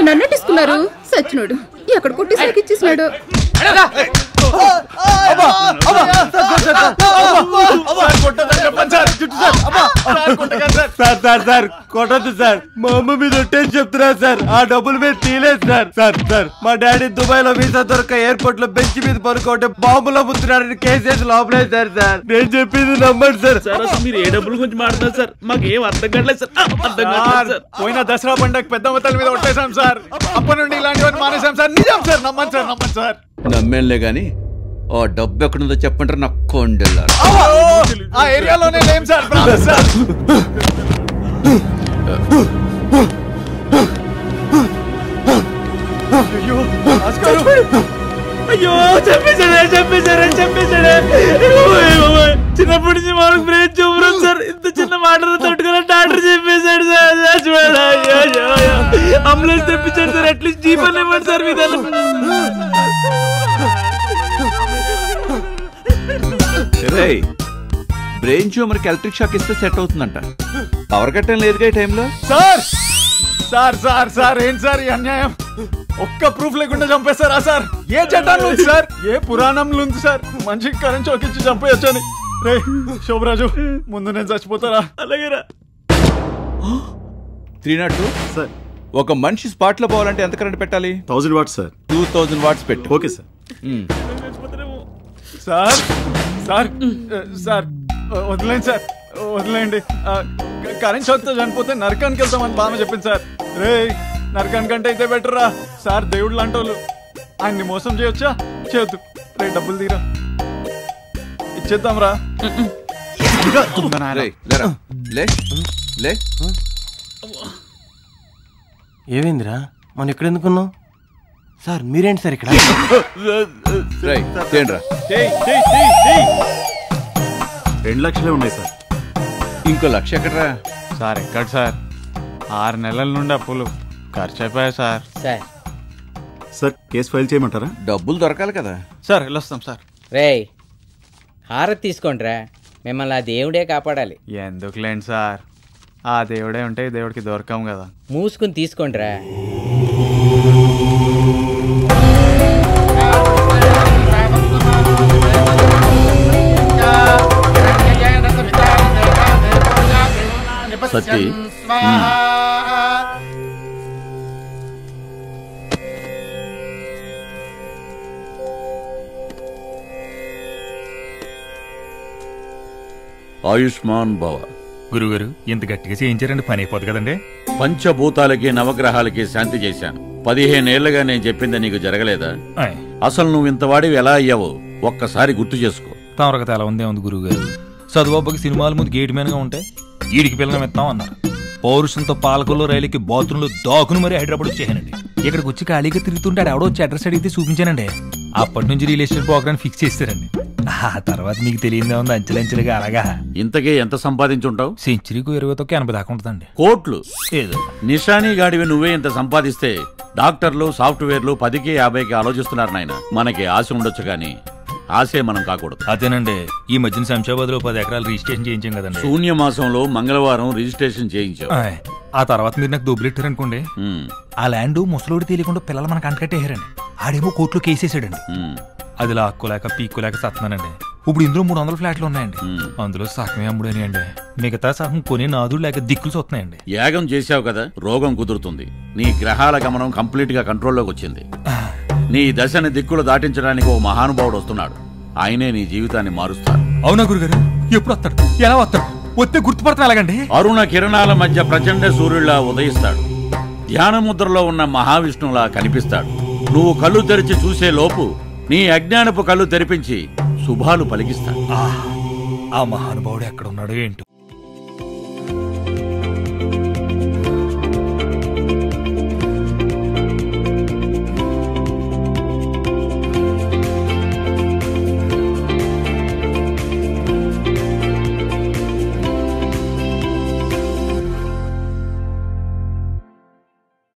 నన్ను తీసుకున్నారు సచ్చినోడు ఎక్కడ కొట్టి సాగిచ్చేసినాడు సార్ సార్ సార్ కొట్టద్దు సార్ మా అమ్మ మీద ఒట్టేసి చెప్తున్నా సార్ ఆ డబ్బులు మీద తీలేదు సార్ సార్ సార్ మా డాడీ దుబాయ్ లో వీసా దొరక ఎయిర్పోర్ట్ లో బెంచ్ మీద పనుకోంటే బాంబులో ముత్తున్నారని కేసేసి లోపలేశారు సార్ నేను చెప్పింది నమ్మండి సార్ సార్ అసలు మీరు ఏ డబ్బుల గురించి మాట్లాడుతున్నారు సార్ మాకు ఏం అర్థం కావట్లేదు సార్ ఆ, అర్థం కావట్లేదు సార్ పోయిన దసరా పండగ పెద్ద మొత్తాల మీద కొట్టేశాం సార్ అప్పటి నుండి ఇలాంటివన్నీ మానేశాం సార్ నిజం సార్ నమ్మండి సార్ నమ్మండి సార్ నమ్మేంలే గాని ఆ డబ్బు ఎక్కడుందో చెప్పంటారు నాకు కొండెళ్ళారు ఆ ఏరియాలోనే లేం సార్ ప్రామిస్ సార్ అయ్యో భాస్కరు. అయ్యో చెప్పేశాడే చెప్పేశాడే చెప్పేశాడే ఓయ్ బాబోయ్. చిన్నప్పటి నుంచి మనకు బ్రెయిన్ చూపురం సార్ ఇంత చిన్న మాటలు తట్టుకుని డాక్టర్ చెప్పేశాడు సార్ చచ్చిపోయాడు. అయ్యో, అయ్యో, అయ్యో. అంబులెన్స్ తెప్పించాడు సార్ అట్లీస్ట్ జీప్ అని ఇవ్వండి సార్ మీ రేయ్ బ్రెయిన్ ట్యూమర్ కి ఎలక్ట్రిక్ షాక్ ఇస్తే సెట్ అవుతుందంట పవర్ కట్టం లేదుగా ఈ టైంలో సార్ సార్ సార్ సార్ ఏంటి సార్ ఈ అన్యాయం ఒక్క ప్రూఫ్ లేకుండా చంపేస్తారా సార్ ఏ చట్టాన్ని ఉంది సార్ ఏ పురాణంలో ఉంది సార్ మనిషికి కరెంట్ చౌకిచ్చి చంపేయొచ్చని రే శోభరాజు ముందు నేను చచ్చిపోతారా అలాగేరా త్రీ నాట్ టూ సార్ ఒక మనిషి స్పాట్ లో పోవాలంటే ఎంత కరెంట్ పెట్టాలి thousand watts sir two thousand watts పెట్టు okay sir um. Sir sir sir వదిలేండి సార్ వదిలేండి ఆ, క- కరెంట్ షాక్తో చనిపోతే నరకానికి వెళ్తామని బాగా చెప్పింది సార్ రే నరకానికి అంటే అయితే బెటర్ రా సార్ దేవుడు లాంటి వాళ్ళు ఆయన్ని మోసం చేయొచ్చా చేయొద్దు రే డబ్బులు తీరా ఇచ్చేద్దాం రా రేయ్, లేరా. లే లే ఏమైందిరా మనం ఎక్కడ ఎందుకున్నాం సార్ మీరేంటి సార్ ఇక్కడ రేయ్, తేండ్రా రెండు లక్షలే ఉన్నాయి సార్ ఇంకో లక్ష ఎక్కడరా సార్ ఎక్కడ సార్ ఆరు నెలల నుండి అప్పులు ఖర్చు అయిపోయా sir sir sir case file చేయమంటారా డబ్బులు దొరకాలి కదా సార్ వెళ్ళొస్తాం సార్ రేయ్ హారతి తీసుకోండిరా మిమ్మల్ని ఆ దేవుడే కాపాడాలి ఎందుకులేండి సార్ ఆ దేవుడే ఉంటే ఈ దేవుడికి దొరకం కదా మూసుకుని తీసుకోండిరా సత్తి ఆయుష్మాన్ భవ గురుగారు ఇంత గట్టిగా చేయించారండి పని అయిపోదు కదండి పంచభూతాలకి నవగ్రహాలకి శాంతి చేశాను పదిహేనేళ్లుగా నేను చెప్పింది నీకు జరగలేదా ఆయ్, అసలు నువ్వు ఇంతవాడివి ఎలా అయ్యావో ఒక్కసారి గుర్తు చేసుకో తమరకత ఎలా ఉందే ఉంది గురుగారు చదువుబాబుకి సినిమాల ముందు గేట్ గా ఉంటే ఈడికి పిల్లలు ఇస్తాం అన్నారు పౌరుషంతో పాలకుల్లో రైలుకి బాత్రూంలో దాకును మరి హైదరాబాద్ వచ్చేసానండి ఇక్కడికి వచ్చి ఖాళీగా తిరుగుతుంటే ఆడ ఎవడో వచ్చి అడ్రస్ అడిగితే చూపించానండి అప్పటి నుంచి రియల్ ఎస్టేట్ ప్రోగ్రామ్ ఫిక్స్ చేస్తారండి ఆ తర్వాత మీకు తెలియదే ఉంది అంచెలంచెలుగా అలాగా ఇంతకీ ఎంత సంపాదించుంటావు సెంచరీకి ఇరవై తొక్క ఎనభై దాకా ఉంటుందండి కోట్లు ఏదో నిషానీ గాడివి నువ్వే ఇంత సంపాదిస్తే డాక్టర్లు సాఫ్ట్వేర్లు పదికి యాభైకి ఆలోచిస్తున్నారు నాయన మనకి ఆశ ఉండొచ్చు కానీ ఆశే మనం కాకూడదు అదేనండి ఈ మధ్యన శంషాబాద్ లో పది ఎకరాలు రిజిస్ట్రేషన్ చేయించాం కదండి శూన్య మాసంలో మంగళవారం రిజిస్ట్రేషన్ చేయించావు ఆయ్, ఆ తర్వాత మీరు నాకు దొబ్బులెట్టారు అనుకోండి ఉమ్, ఆ ల్యాండ్ ముసలోడు తెలియకుండా పిల్లలు మనకు అంటకట్టేశారండి ఆడేమో కోర్టులో కేసేసాడండి ఉమ్, అది లాక్కోలేక పీక్కోలేక సత్తున్నానండి ఇప్పుడు ఇందులో మూడు వందల ఫ్లాట్లు ఉన్నాయండి ఉమ్. అందులో సగమే అమ్ముడని అండి మిగతా సగం కొనే నాదుడు లేక దిక్కులు చూస్తున్నాయండి యాగం చేశావు కదా రోగం కుదురుతుంది నీ గ్రహాల గమనం కంప్లీట్ గా కంట్రోల్లోకి వచ్చింది నీ దశని దిక్కులు దాటించడానికి ఓ మహానుభావుడు వస్తున్నాడు ఆయనే నీ జీవితాన్ని మారుస్తాడు అవునా గురుగారు ఎప్పుడు వస్తాడు ఎలా వస్తాడు వస్తే గుర్తుపడతాను ఎలాగండి అరుణ కిరణాల మధ్య ప్రచండ సూర్యుడిలా ఉదయిస్తాడు ధ్యాన ముద్రలో ఉన్న మహావిష్ణువులా కనిపిస్తాడు నువ్వు కళ్ళు తెరిచి చూసే లోపు నీ అజ్ఞానపు కళ్ళు తెరిపించి శుభాలు పలికిస్తాడు ఆ మహానుభావుడు ఎక్కడ ఉన్నాడో ఏంటో